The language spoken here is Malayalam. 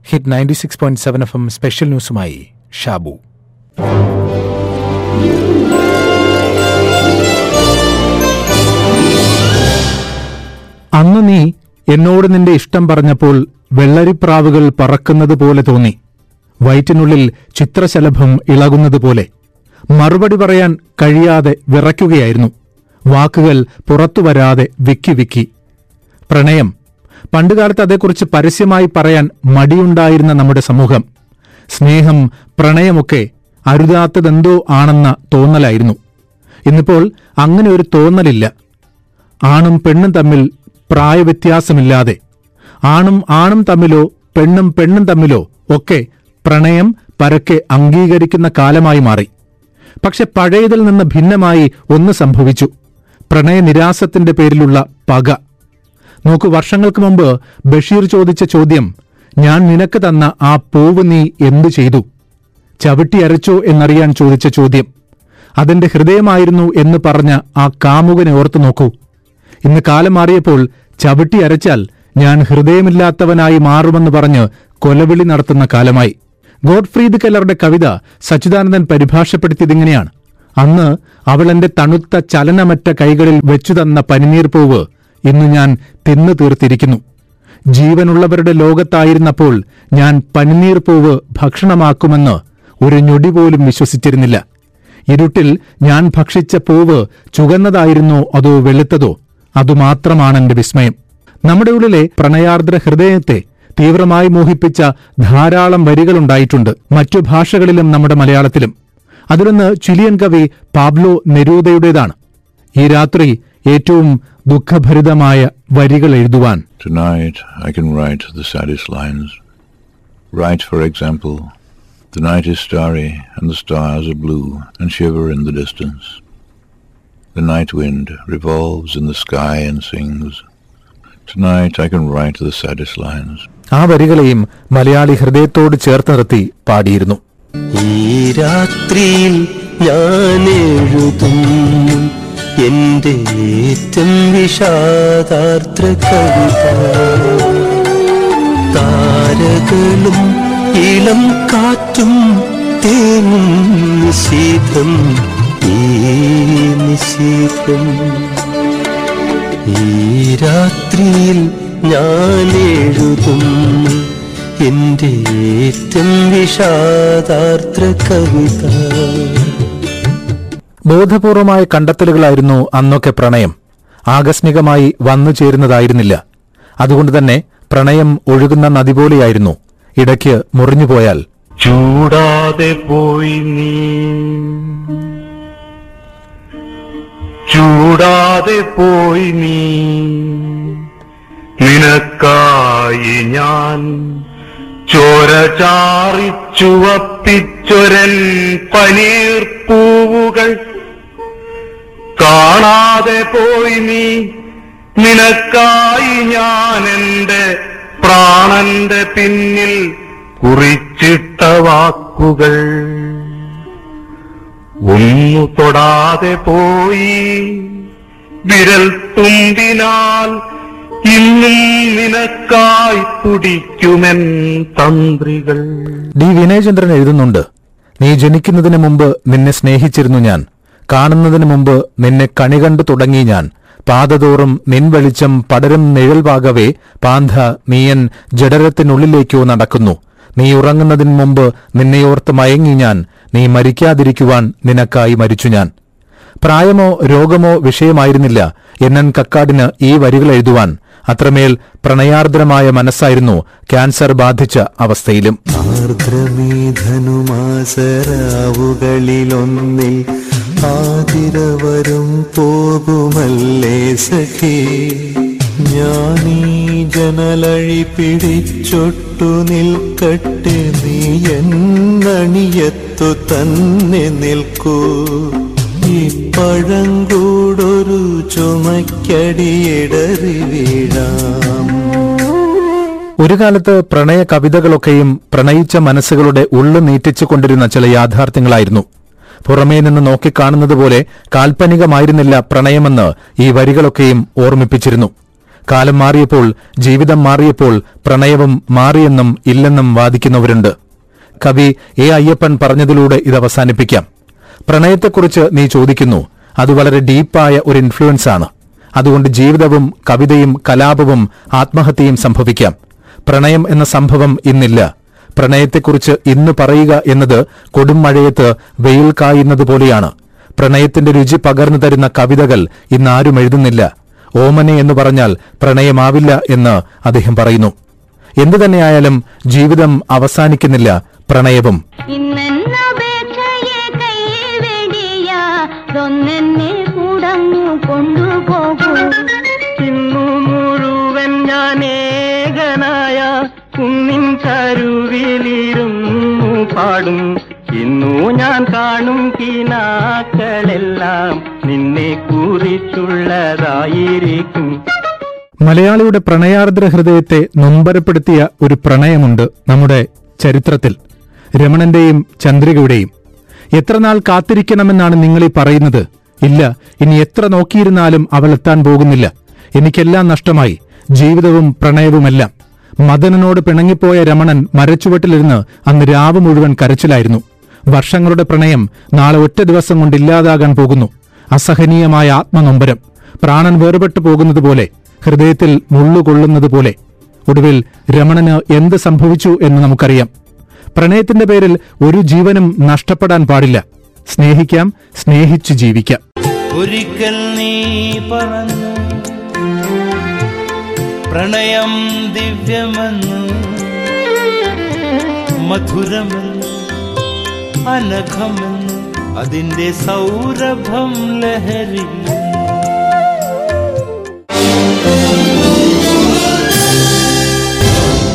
Hit ninety six point seven F M special ന്യൂസുമായി ഷാബു അന്ന് നീ എന്നോട് നിന്റെ ഇഷ്ടം പറഞ്ഞപ്പോൾ വെള്ളരിപ്രാവുകൾ പറക്കുന്നത് പോലെ തോന്നി വയറ്റിനുള്ളിൽ ചിത്രശലഭം ഇളകുന്നത് പോലെ മറുപടി പറയാൻ കഴിയാതെ വിറയ്ക്കുകയായിരുന്നു വാക്കുകൾ പുറത്തുവരാതെ വിക്കി വിക്കി പ്രണയം പണ്ടുകാലത്ത് അതേക്കുറിച്ച് പരസ്യമായി പറയാൻ മടിയുണ്ടായിരുന്ന നമ്മുടെ സമൂഹം സ്നേഹം പ്രണയമൊക്കെ അരുതാത്തതെന്തോ ആണെന്ന തോന്നലായിരുന്നു ഇന്നിപ്പോൾ അങ്ങനെ ഒരു തോന്നലില്ല ആണും പെണ്ണും തമ്മിൽ പ്രായവ്യത്യാസമില്ലാതെ ആണും ആണും തമ്മിലോ പെണ്ണും പെണ്ണും തമ്മിലോ ഒക്കെ പ്രണയം പരക്കെ അംഗീകരിക്കുന്ന കാലമായി മാറി പക്ഷെ പഴയതിൽ നിന്ന് ഭിന്നമായി ഒന്ന് സംഭവിച്ചു പ്രണയനിരാസത്തിന്റെ പേരിലുള്ള പക നോക്കൂ വർഷങ്ങൾക്ക് മുമ്പ് ബഷീർ ചോദിച്ച ചോദ്യം ഞാൻ നിനക്ക് തന്ന ആ പൂവ് നീ എന്തു ചെയ്തു ചവിട്ടി അരച്ചോ എന്നറിയാൻ ചോദിച്ച ചോദ്യം അതെന്റെ ഹൃദയമായിരുന്നു എന്ന് പറഞ്ഞ ആ കാമുകനെ ഓർത്തു നോക്കൂ ഇന്ന് കാലം മാറിയപ്പോൾ ചവിട്ടി അരച്ചാൽ ഞാൻ ഹൃദയമില്ലാത്തവനായി മാറുമെന്ന് പറഞ്ഞ് കൊലവിളി നടത്തുന്ന കാലമായി ഗോഡ്ഫ്രീദ് കെല്ലറുടെ കവിത സച്ചിദാനന്ദൻ പരിഭാഷപ്പെടുത്തിയതിങ്ങനെയാണ് അന്ന് അവൾ എന്റെ തണുത്ത ചലനമറ്റ കൈകളിൽ വെച്ചു തന്ന പനിനീർ പൂവ് ഇന്ന് ഞാൻ തിന്നു തീർത്തിരിക്കുന്നു ജീവനുള്ളവരുടെ ലോകത്തായിരുന്നപ്പോൾ ഞാൻ പനിനീർ പൂവ് ഭക്ഷണമാക്കുമെന്ന് ഒരു ഞൊടി പോലും വിശ്വസിച്ചിരുന്നില്ല ഇരുട്ടിൽ ഞാൻ ഭക്ഷിച്ച പൂവ് ചുവന്നതായിരുന്നോ അതോ വെളുത്തതോ അതുമാത്രമാണ് എന്റെ വിസ്മയം നമ്മുടെ ഉള്ളിലെ പ്രണയാർദ്ര ഹൃദയത്തെ തീവ്രമായി മോഹിപ്പിച്ച ധാരാളം വരികളുണ്ടായിട്ടുണ്ട് മറ്റു ഭാഷകളിലും നമ്മുടെ മലയാളത്തിലും അതിലൊന്ന് ചിലിയൻ കവി പാബ്ലോ നെരൂദയുടേതാണ് ഈ രാത്രി ഏറ്റവും ദുഃഖഭരിതമായ വരികൾ എഴുതുവാൻ Tonight I can write the saddest lines. Write, for example, the night is starry and the stars are blue and shiver in the distance. The night wind revolves in the sky and sings. Tonight I can write the saddest lines. ആ വരികളെയും മലയാളി ഹൃദയത്തോട് ചേർത്ത് നിർത്തി പാടിയിരുന്നു ഈ രാത്രിയിൽ ഞാൻ എഴുതും എന്റെ ഏറ്റവും വിഷാദാർദ്ര കവിത താരകളും ഇളം കാറ്റും തേനും നിശീതം ഈ നിശീതം ഈ രാത്രിയിൽ ഞാൻ എഴുതും എന്റെ ഏറ്റവും വിഷാദാർദ്ര കവിത ബോധപൂർവമായ കണ്ടെത്തലുകളായിരുന്നു അന്നൊക്കെ പ്രണയം ആകസ്മികമായി വന്നു ചേരുന്നതായിരുന്നില്ല അതുകൊണ്ട് തന്നെ പ്രണയം ഒഴുകുന്ന നദി പോലെയായിരുന്നു ഇടയ്ക്ക് മുറിഞ്ഞുപോയാൽ ചൂടാതെ പോയി നീ ചൂടാതെ പോയി നീ നിനക്കായി ഞാൻ ചോര ചാറിച്ചുവപ്പിച്ചൊരൻ പനീർ പൂവുകൾ കാണാതെ പോയി നീ നിനക്കായി ഞാൻ എന്റെ പ്രാണന്റെ പിന്നിൽ കുറിച്ചിട്ട വാക്കുകൾ ഒന്നു തൊടാതെ പോയി വിരൽ തുമ്പിനാൽ ഇന്നും നിനക്കായി തുടിക്കുമെൻ തന്ത്രികൾ ഡി വിനയചന്ദ്രൻ എഴുതുന്നുണ്ട് നീ ജനിക്കുന്നതിന് മുമ്പ് നിന്നെ സ്നേഹിച്ചിരുന്നു ഞാൻ കാണുന്നതിന് മുമ്പ് നിന്നെ കണി കണ്ടു തുടങ്ങി ഞാൻ പാതതോറും നിൻ വെളിച്ചം പടരും നിഴൽവാകവേ പാന്ത നീയൻ ജഡരത്തിനുള്ളിലേക്കോ നടക്കുന്നു നീ ഉറങ്ങുന്നതിന് മുമ്പ് നിന്നെയോർത്ത് മയങ്ങി ഞാൻ നീ മരിക്കാതിരിക്കുവാൻ നിനക്കായി മരിച്ചു ഞാൻ പ്രായമോ രോഗമോ വിഷയമായിരുന്നില്ല എന്നൻ കക്കാടിന് ഈ വരികൾ എഴുതുവാൻ അത്രമേൽ പ്രണയാർദ്രമായ മനസ്സായിരുന്നു ക്യാൻസർ ബാധിച്ച അവസ്ഥയിലും ആർദ്രമേധനുമാസരാവുകളിലൊന്നിൽ ആതിരവരും പോകുമല്ലേ സഖേ ഞാനീ ജനലഴി പിടിച്ചൊട്ടു നിൽക്കട്ടെ നീ എന്നണിയത്തു തന്നെ നിൽക്കൂ ഈ പഴങ്കൂടൊരു ചുമക്കടിയിടറി വീഴാം ഒരു കാലത്ത് പ്രണയ കവിതകളൊക്കെയും പ്രണയിച്ച മനസ്സുകളുടെ ഉള്ളു നീറ്റിച്ചുകൊണ്ടിരുന്ന ചില യാഥാർത്ഥ്യങ്ങളായിരുന്നു പുറമേ നിന്ന് നോക്കിക്കാണുന്നത് പോലെ കാൽപ്പനികമായിരുന്നില്ല പ്രണയമെന്ന് ഈ വരികളൊക്കെയും ഓർമ്മിപ്പിച്ചിരുന്നു കാലം മാറിയപ്പോൾ ജീവിതം മാറിയപ്പോൾ പ്രണയവും മാറിയെന്നും ഇല്ലെന്നും വാദിക്കുന്നവരുണ്ട് കവി എ അയ്യപ്പൻ പറഞ്ഞതിലൂടെ ഇത് അവസാനിപ്പിക്കാം പ്രണയത്തെക്കുറിച്ച് നീ ചോദിക്കുന്നു അത് വളരെ ഡീപ്പായ ഒരു ഇൻഫ്ലുവൻസ് ആണ് അതുകൊണ്ട് ജീവിതവും കവിതയും കലാപവും ആത്മഹത്യയും സംഭവിക്കാം പ്രണയം എന്ന സംഭവം ഇന്നില്ല പ്രണയത്തെക്കുറിച്ച് ഇന്ന് പറയുക എന്നത് കൊടും മഴയത്ത് വെയിൽ കായുന്നത് പോലെയാണ് പ്രണയത്തിന്റെ രുചി പകർന്നു തരുന്ന കവിതകൾ ഇന്ന് ആരും എഴുതുന്നില്ല ഓമനെ എന്ന് പറഞ്ഞാൽ പ്രണയമാവില്ല എന്ന് അദ്ദേഹം പറയുന്നു എന്തു തന്നെയായാലും ജീവിതം അവസാനിക്കുന്നില്ല പ്രണയവും ഇന്നെന്നപേക്ഷയെ കൈവെടിയാതൊന്നെന്നെ കൂടങ്ങു കൊണ്ടുപോകൂ ഇന്നു മുഴുവൻ ഞാൻ ഏകനായ കുന്നിൻ കരുവിലിരുന്നു പാടും ഇന്നു ഞാൻ കാണും കിനാക്കളെല്ലാം നിന്നെ കുറിച്ചുള്ളതായിരിക്കും മലയാളിയുടെ പ്രണയാർദ്ര ഹൃദയത്തെ നൊമ്പരപ്പെടുത്തിയ ഒരു പ്രണയമുണ്ട് നമ്മുടെ ചരിത്രത്തിൽ രമണന്റെയും ചന്ദ്രികയുടെയും എത്ര നാൾ കാത്തിരിക്കണമെന്നാണ് നിങ്ങൾ ഈ പറയുന്നത് ഇല്ല ഇനി എത്ര നോക്കിയിരുന്നാലും അവൾ എത്താൻ പോകുന്നില്ല എനിക്കെല്ലാം നഷ്ടമായി ജീവിതവും പ്രണയവുമെല്ലാം മദനനോട് പിണങ്ങിപ്പോയ രമണൻ മരച്ചുവട്ടിലിരുന്ന് അന്ന് രാവ് മുഴുവൻ കരച്ചിലായിരുന്നു വർഷങ്ങളുടെ പ്രണയം നാളെ ഒറ്റ ദിവസം കൊണ്ട് ഇല്ലാതാകാൻ പോകുന്നു അസഹനീയമായ ആത്മനൊമ്പരം പ്രാണൻ വേർപെട്ടു പോകുന്നത് പോലെ ഹൃദയത്തിൽ മുള്ളുകൊള്ളുന്നത് പോലെ ഒടുവിൽ രമണന് എന്ത് സംഭവിച്ചു എന്ന് നമുക്കറിയാം പ്രണയത്തിന്റെ പേരിൽ ഒരു ജീവനും നഷ്ടപ്പെടാൻ പാടില്ല സ്നേഹിക്കാം സ്നേഹിച്ചു ജീവിക്കാം ഒരിക്കൽ നീ പറഞ്ഞു പ്രണയം ദിവ്യമെന്ന് മധുരമെന്ന് അനഘമെന്ന് അതിന്റെ സൗരഭം ലഹരി